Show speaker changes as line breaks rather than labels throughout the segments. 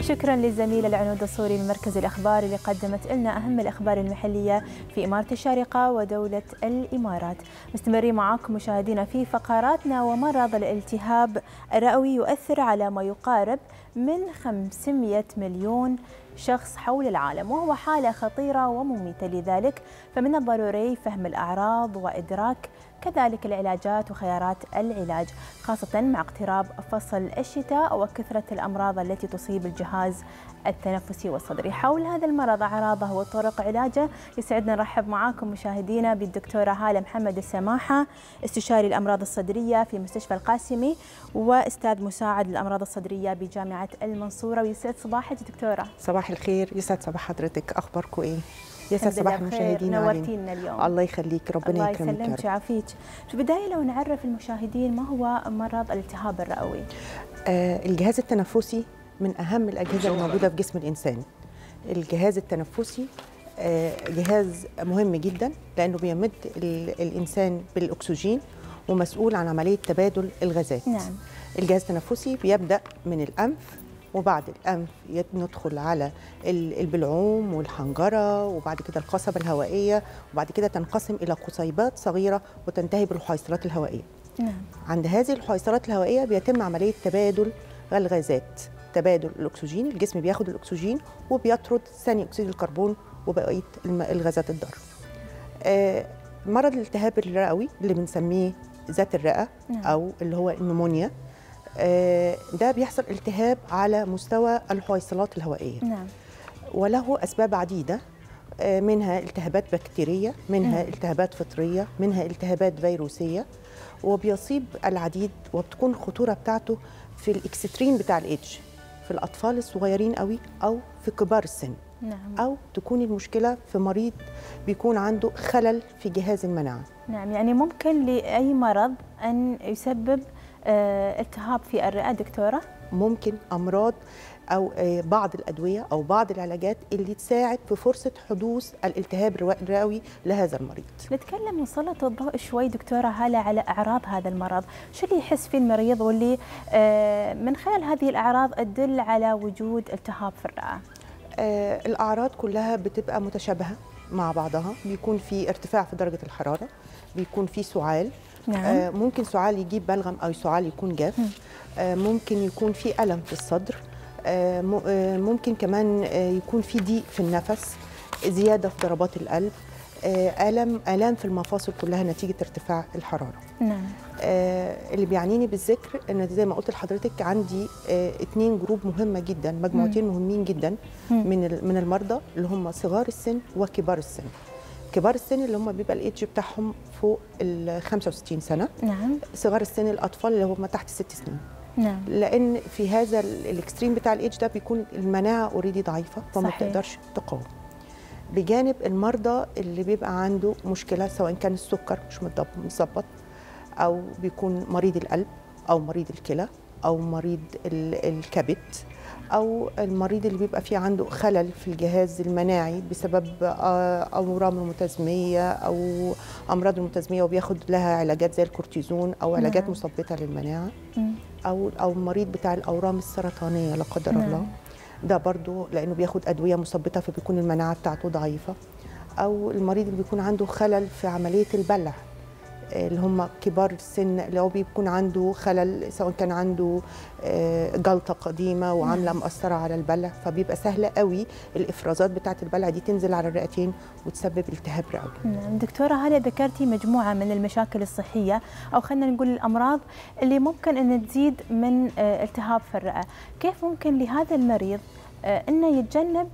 شكرا للزميلة العنود الصوري من مركز الأخبار اللي قدمت لنا أهم الأخبار المحلية في إمارة الشارقة ودولة الإمارات مستمرين معاكم مشاهدينا في فقراتنا ومرض الالتهاب الرئوي يؤثر على ما يقارب من 500 مليون شخص حول العالم وهو حالة خطيرة ومميتة لذلك فمن الضروري فهم الأعراض وإدراك كذلك العلاجات وخيارات العلاج خاصة مع اقتراب فصل الشتاء وكثرة الأمراض التي تصيب الجهاز التنفسي والصدري حول هذا المرض أعراضه وطرق علاجه يسعدنا نرحب معاكم مشاهدينا بالدكتورة هالة محمد السماحة استشاري الأمراض الصدرية في مستشفى القاسمي وأستاذ مساعد الأمراض الصدرية بجامعة المنصورة ويسعد صباحك دكتورة
صباح الخير يسعد صباح حضرتك أخباركم إيه؟ يسعد صباح المشاهدين
نورتينا اليوم
الله يخليك ربنا يكرمك
الله يسلمك ويعافيك في البدايه لو نعرف المشاهدين ما هو مرض الالتهاب الرئوي
آه الجهاز التنفسي من اهم الاجهزه الموجوده في جسم الانسان الجهاز التنفسي آه جهاز مهم جدا لانه بيمد الانسان بالاكسجين ومسؤول عن عمليه تبادل الغازات
نعم
الجهاز التنفسي بيبدا من الانف وبعد الأنف ندخل على البلعوم والحنجرة وبعد كده القصبة الهوائية وبعد كده تنقسم إلى قصيبات صغيرة وتنتهي بالحيصلات الهوائية
نعم.
عند هذه الحيصلات الهوائية بيتم عملية تبادل الغازات تبادل الأكسجين الجسم بياخد الأكسجين وبيطرد ثاني أكسيد الكربون وبقية الغازات الضارة آه مرض الالتهاب الرئوي اللي بنسميه ذات الرئة
نعم.
أو اللي هو النمونيا ده بيحصل التهاب على مستوى الحويصلات الهوائيه
نعم
وله اسباب عديده منها التهابات بكتيريه منها
مم.
التهابات فطريه منها التهابات فيروسيه وبيصيب العديد وبتكون الخطوره بتاعته في الاكستريم بتاع الايدج في الاطفال الصغيرين قوي او في كبار السن
نعم
او تكون المشكله في مريض بيكون عنده خلل في جهاز المناعه
نعم يعني ممكن لاي مرض ان يسبب آه، التهاب في الرئه دكتوره
ممكن امراض او بعض الادويه او بعض العلاجات اللي تساعد في فرصه حدوث الالتهاب الرئوي لهذا المريض
نتكلم ونسلط الضوء شوي دكتوره هلا على اعراض هذا المرض شو اللي يحس فيه المريض واللي آه، من خلال هذه الاعراض تدل على وجود التهاب في الرئه
آه الاعراض كلها بتبقى متشابهه مع بعضها بيكون في ارتفاع في درجه الحراره بيكون في سعال
نعم.
آه ممكن سعال يجيب بلغم او سعال يكون جاف آه ممكن يكون في الم في الصدر آه ممكن كمان يكون في ضيق في النفس زياده في ضربات القلب الم الام في المفاصل كلها نتيجه ارتفاع الحراره
نعم
اللي بيعنيني بالذكر ان زي ما قلت لحضرتك عندي اتنين جروب مهمه جدا مجموعتين مهمين جدا من من المرضى اللي هم صغار السن وكبار السن كبار السن اللي هم بيبقى الايدج بتاعهم فوق ال 65 سنه
نعم
صغار السن الاطفال اللي هم تحت ست سنين
نعم
لان في هذا الاكستريم بتاع الايدج ده بيكون المناعه اوريدي ضعيفه فما
صحيح.
بتقدرش تقاوم بجانب المرضى اللي بيبقى عنده مشكله سواء كان السكر مش متظبط او بيكون مريض القلب او مريض الكلى او مريض الكبد او المريض اللي بيبقى فيه عنده خلل في الجهاز المناعي بسبب اورام المتزميه او امراض المتزميه وبياخد لها علاجات زي الكورتيزون او علاجات
نعم.
مثبطه للمناعه
مم.
او او المريض بتاع الاورام السرطانيه لا قدر
نعم.
الله ده برضو لانه بياخد ادويه مثبطه فبيكون المناعه بتاعته ضعيفه او المريض اللي بيكون عنده خلل في عمليه البلع اللي هم كبار السن اللي هو بيكون عنده خلل سواء كان عنده جلطه قديمه وعامله مأثره على البلع فبيبقى سهل قوي الافرازات بتاعه البلع دي تنزل على الرئتين وتسبب التهاب رئوي.
نعم دكتوره هلا ذكرتي مجموعه من المشاكل الصحيه او خلينا نقول الامراض اللي ممكن ان تزيد من التهاب في الرئه، كيف ممكن لهذا المريض انه يتجنب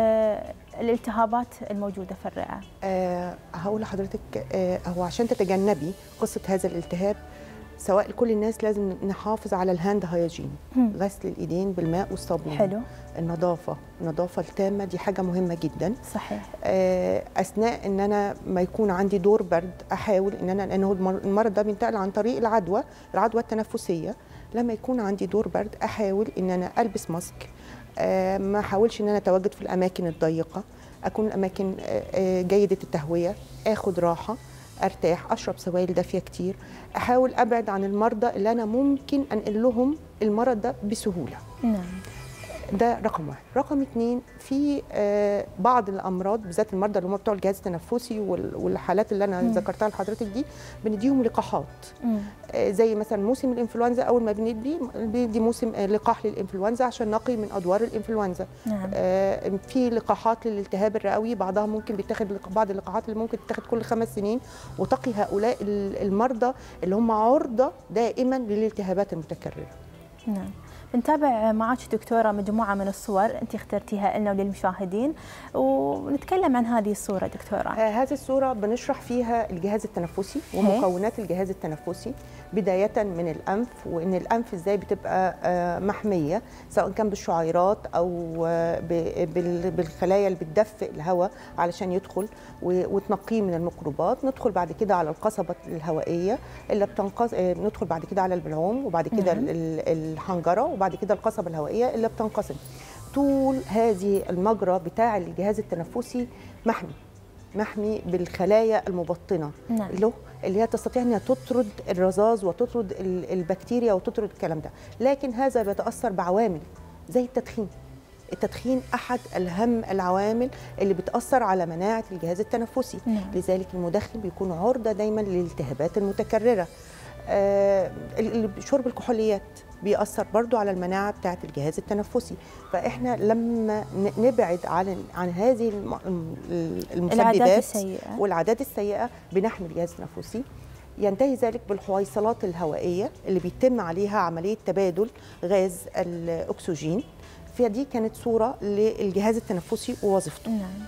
الالتهابات الموجوده في الرئه؟
أه هقول لحضرتك أه هو عشان تتجنبي قصه هذا الالتهاب سواء لكل الناس لازم نحافظ على الهاند هايجين غسل الايدين بالماء والصابون
حلو
النظافه النظافه التامه دي حاجه مهمه جدا
صحيح
أه اثناء ان انا ما يكون عندي دور برد احاول ان انا لانه المرض ده بينتقل عن طريق العدوى العدوى التنفسيه لما يكون عندي دور برد احاول ان انا البس ماسك أه ما احاولش ان انا اتواجد في الاماكن الضيقه اكون الاماكن أه جيده التهويه اخد راحه ارتاح اشرب سوائل دافيه كتير احاول ابعد عن المرضى اللي انا ممكن انقل لهم المرض ده بسهوله
نعم
ده رقم واحد رقم اتنين في آه، بعض الامراض بالذات المرضى اللي هم بتوع الجهاز التنفسي وال- والحالات اللي انا
مم.
ذكرتها لحضرتك دي بنديهم لقاحات
مم.
آه، زي مثلا موسم الانفلونزا اول ما بندي بندي موسم آه، لقاح للانفلونزا عشان نقي من ادوار الانفلونزا
نعم
آه، في لقاحات للالتهاب الرئوي بعضها ممكن بيتاخد لق- بعض اللقاحات اللي ممكن تتاخد كل خمس سنين وتقي هؤلاء ال- المرضى اللي هم عرضه دائما للالتهابات المتكرره
نعم بنتابع معك دكتورة مجموعة من الصور أنت اخترتيها لنا وللمشاهدين ونتكلم عن هذه الصورة دكتورة
آه، هذه الصورة بنشرح فيها الجهاز التنفسي ومكونات الجهاز التنفسي بداية من الأنف وإن الأنف إزاي بتبقى آه، محمية سواء كان بالشعيرات أو آه، ب- بال- بالخلايا اللي بتدفئ الهواء علشان يدخل و- وتنقيه من الميكروبات ندخل بعد كده على القصبة الهوائية اللي بتنقص آه، ندخل بعد كده على البلعوم وبعد كده
نعم.
ال- ال- الحنجرة وبعد كده القصبة الهوائية اللي بتنقسم طول هذه المجرى بتاع الجهاز التنفسي محمي محمي بالخلايا المبطنه
نعم
له اللي هي تستطيع انها تطرد الرذاذ وتطرد ال- البكتيريا وتطرد الكلام ده لكن هذا بيتاثر بعوامل زي التدخين التدخين احد اهم العوامل اللي بتاثر على مناعه الجهاز التنفسي
نعم.
لذلك المدخن بيكون عرضه دايما للالتهابات المتكرره آه، ال- ال- شرب الكحوليات بيأثر برضو على المناعة بتاعة الجهاز التنفسي فإحنا لما ن- نبعد عن عن هذه الم- الم-
العادات
المسببات
السيئة
والعادات السيئة بنحمي الجهاز التنفسي ينتهي ذلك بالحويصلات الهوائية اللي بيتم عليها عملية تبادل غاز الأكسجين فدي كانت صورة للجهاز التنفسي ووظيفته
نعم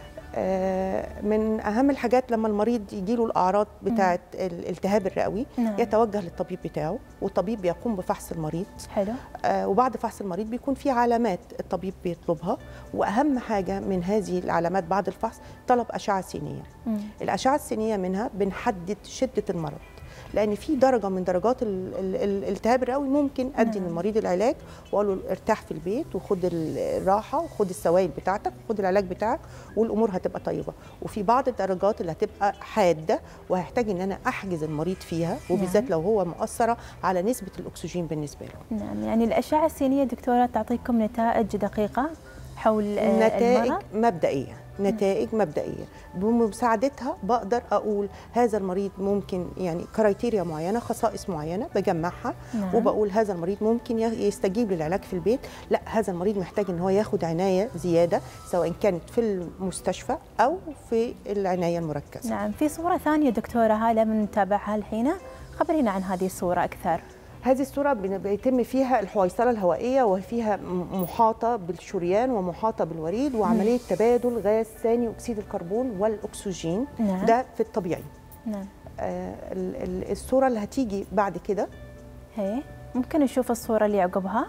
آه، من أهم الحاجات لما المريض يجيله الأعراض بتاعة الالتهاب الرئوي
نعم
يتوجه للطبيب بتاعه والطبيب بيقوم بفحص المريض
حلو
آه، وبعد فحص المريض بيكون في علامات الطبيب بيطلبها واهم حاجه من هذه العلامات بعد الفحص طلب اشعه سينيه
مم.
الاشعه السينيه منها بنحدد شده المرض لان في درجه من درجات ال- ال- ال- الالتهاب الرئوي ممكن ادي
نعم.
للمريض العلاج واقول له ارتاح في البيت وخد ال- الراحه وخد السوائل بتاعتك وخد العلاج بتاعك والامور هتبقى طيبه وفي بعض الدرجات اللي هتبقى حاده وهحتاج ان انا احجز المريض فيها وبالذات
نعم.
لو هو مؤثره على نسبه الاكسجين بالنسبه له
نعم يعني الأشعة السينية دكتورة تعطيكم نتائج دقيقة حول آه،
نتائج
المرض
مبدئيه نتائج مبدئيه بمساعدتها بقدر اقول هذا المريض ممكن يعني كرايتيريا معينه خصائص معينه بجمعها
نعم.
وبقول هذا المريض ممكن ي- يستجيب للعلاج في البيت لا هذا المريض محتاج ان هو ياخد عنايه زياده سواء كانت في المستشفى او في العنايه المركزه
نعم في صورة ثانية دكتورة هالة من نتابعها الحين خبرينا عن هذه الصورة أكثر
هذه الصورة بن- بيتم فيها الحويصلة الهوائية وفيها م- محاطة بالشريان ومحاطة بالوريد وعملية تبادل غاز ثاني أكسيد الكربون والأكسجين
نعم
ده في الطبيعي
نعم
آه، ال- ال- الصورة اللي هتيجي بعد كده
هي ممكن نشوف الصورة اللي عقبها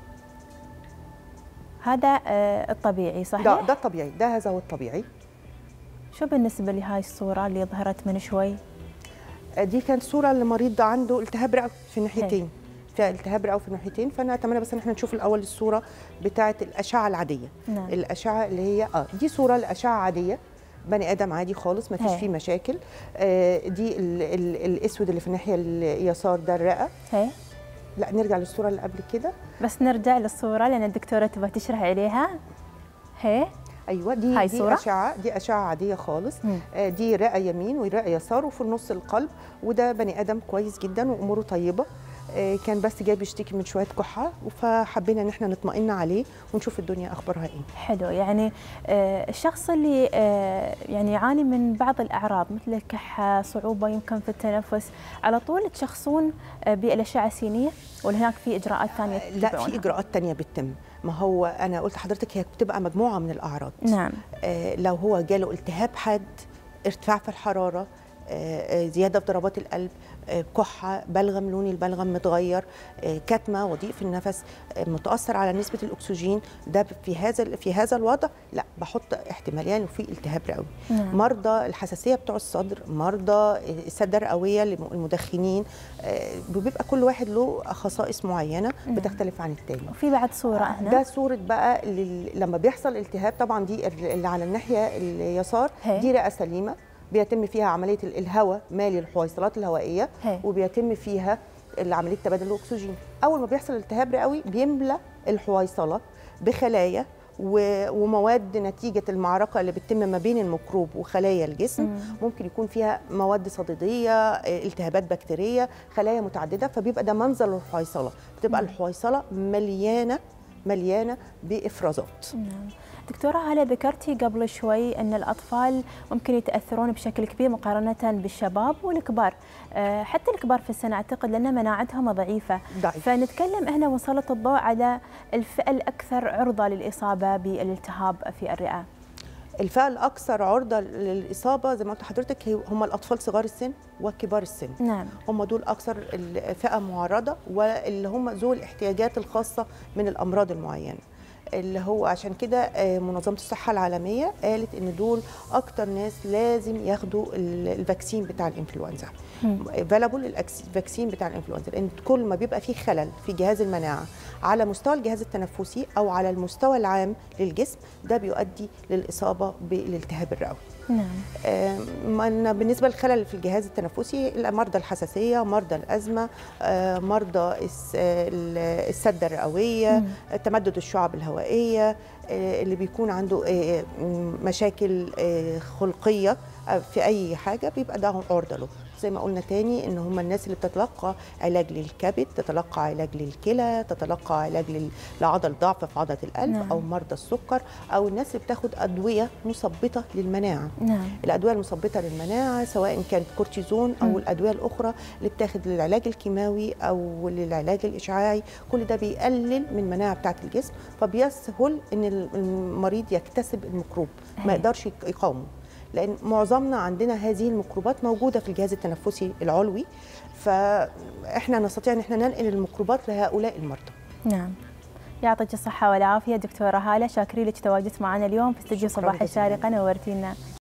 هذا آه، الطبيعي صحيح؟
ده ده الطبيعي ده هذا هو الطبيعي
شو بالنسبة لهاي الصورة اللي ظهرت من شوي؟
آه، دي كانت صورة لمريض عنده التهاب رئوي في الناحيتين فيها التهاب رئوي في الناحيتين فانا اتمنى بس ان احنا نشوف الاول الصوره بتاعه الاشعه العاديه
نعم
الاشعه اللي هي اه دي صوره لاشعه عاديه بني ادم عادي خالص ما فيش
هي.
فيه مشاكل آه دي ال ال الاسود اللي في الناحيه اليسار ده الرئه
هي
لا نرجع للصوره اللي قبل كده
بس نرجع للصورة لأن الدكتورة تبغى تشرح عليها هي
ايوه دي
هاي
دي
صورة؟
اشعه دي اشعه عاديه خالص
مم.
آه دي رئه يمين ورئه يسار وفي النص القلب وده بني ادم كويس جدا واموره طيبه آه كان بس جاي بيشتكي من شويه كحه فحبينا ان احنا نطمئن عليه ونشوف الدنيا اخبارها ايه
حلو يعني آه، الشخص اللي آه، يعني يعاني من بعض الأعراض مثل الكحة صعوبة يمكن في التنفس على طول تشخصون آه، بالأشعة السينية ولا هناك في إجراءات ثانية
لا
تتبعونها؟
في اجراءات تانية بتتم ما هو انا قلت لحضرتك هي بتبقى مجموعه من الاعراض
نعم
آه لو هو جاله التهاب حاد ارتفاع في الحراره آه، آه، زياده في ضربات القلب آه، كحه بلغم لون البلغم متغير آه، كتمه وضيق في النفس آه، متاثر على نسبه الاكسجين ده في هذا في هذا الوضع لا بحط احتماليه انه في التهاب رئوي
نعم.
مرضى الحساسيه بتوع الصدر مرضى السده الرئويه المدخنين آه، بيبقى كل واحد له خصائص معينه
نعم.
بتختلف عن التاني
وفي بعد صورة هنا
ده صورة بقى لل... لما بيحصل التهاب طبعا دي اللي على الناحية اليسار
هي.
دي رئة سليمة بيتم فيها عملية ال- الهواء مالي الحويصلات الهوائية
هي.
وبيتم فيها عملية تبادل الأكسجين أول ما بيحصل التهاب رئوي بيملى الحويصله بخلايا و- ومواد نتيجه المعركه اللي بتتم ما بين الميكروب وخلايا الجسم
مم.
ممكن يكون فيها مواد صديديه آه، التهابات بكتيريه خلايا متعدده فبيبقى ده منظر الحويصله بتبقى
مم.
الحويصله مليانه مليانه بافرازات
نعم دكتورة هلا ذكرتي قبل شوي أن الأطفال ممكن يتأثرون بشكل كبير مقارنة بالشباب والكبار آه، حتى الكبار في السن أعتقد لأن مناعتهم ضعيفة
ضعيف
فنتكلم هنا ونسلط الضوء على الفئة الأكثر عرضة للإصابة بالالتهاب في الرئة
الفئه الاكثر عرضه للاصابه زي ما قلت لحضرتك هي- هم الاطفال صغار السن وكبار السن
نعم
هم دول اكثر الفئه معرضه واللي هم ذوي الاحتياجات الخاصه من الامراض المعينه اللي هو عشان كده آه، منظمه الصحه العالميه قالت ان دول اكتر ناس لازم ياخدوا ال- الفاكسين بتاع الانفلونزا
مم.
فالابل الفاكسين بتاع الانفلونزا لان كل ما بيبقى فيه خلل في جهاز المناعه على مستوى الجهاز التنفسي او على المستوى العام للجسم ده بيؤدي للاصابه بالالتهاب الرئوي
نعم
آم، من- بالنسبه للخلل في الجهاز التنفسي مرضى الحساسيه مرضى الازمه آه، مرضى الس- ال- السده الرئويه
مم.
تمدد الشعب الهوائيه آه، اللي بيكون عنده آه، م- مشاكل آه، خلقيه آه، في اي حاجه بيبقى ده عرضه له زي ما قلنا تاني ان هم الناس اللي بتتلقى علاج للكبد تتلقى علاج للكلى تتلقى علاج لل- لعضل ضعف في عضله القلب
نعم.
او مرضى السكر او الناس اللي بتاخد ادويه مثبطه للمناعه
نعم
الادويه المثبطه للمناعه سواء كانت كورتيزون او
مم.
الادويه الاخرى اللي بتاخد للعلاج الكيماوي او للعلاج الاشعاعي كل ده بيقلل من المناعه بتاعه الجسم فبيسهل ان المريض يكتسب الميكروب
أيوة.
ما يقدرش يقاومه لان معظمنا عندنا هذه الميكروبات موجوده في الجهاز التنفسي العلوي فاحنا نستطيع ان احنا ننقل الميكروبات لهؤلاء المرضى
نعم يعطيك الصحة والعافية دكتورة هالة شاكرين لك تواجدت معنا اليوم في استديو
شكراً
صباح
جزيلاً.
الشارقة نورتينا